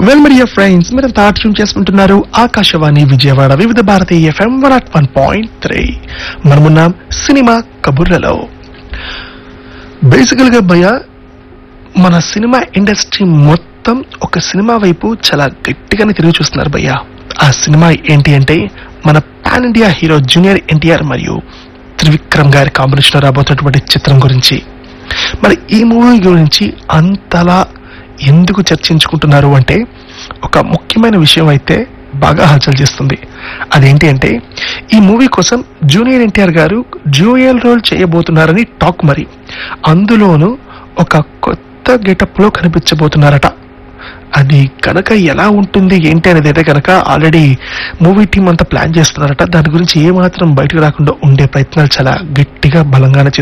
well media friends మీరంతా tune చేసుకుంటున్నారు Akashvani Vijayawada Vividh Bharati FM one at one point three మనమున్నాం cinema కబుర్లలో బేసికల్ గా భయ మన సినిమా ఇండస్ట్రీ మొత్తం ఒక సినిమా వైపు చాలా గట్టిగానే తిరిగి చూస్తున్నారు భయ్య ఆ సినిమా ఏంటి అంటే మన pan India hero junior NTR మరియు త్రివిక్రమ్ గారి కాంబినేషన్ రాబోతున్నటువంటి చిత్రం గురించి మరి ఈ మూవీ గురించి అంతలా ఎందుకు చర్చించుకుంటున్నారు అంటే ఒక ముఖ్యమైన విషయం అయితే బాగా హల్చల్ చేస్తుంది అదేంటి అంటే ఈ మూవీ కోసం జూనియర్ ఎన్టీఆర్ గారు డ్యూయల్ రోల్ చేయబోతున్నారని టాక్ మరి అందులోనూ ఒక కొత్త గెటప్ లో కనిపించబోతున్నారట అది కనుక ఎలా ఉంటుంది ఏంటి అనేది అయితే కనుక ఆల్రెడీ మూవీ టీం అంతా ప్లాన్ చేస్తున్నారట దాని గురించి ఏ మాత్రం బయటకు రాకుండా ఉండే ప్రయత్నాలు చాలా గట్టిగా బలంగానే చేస్తున్నారు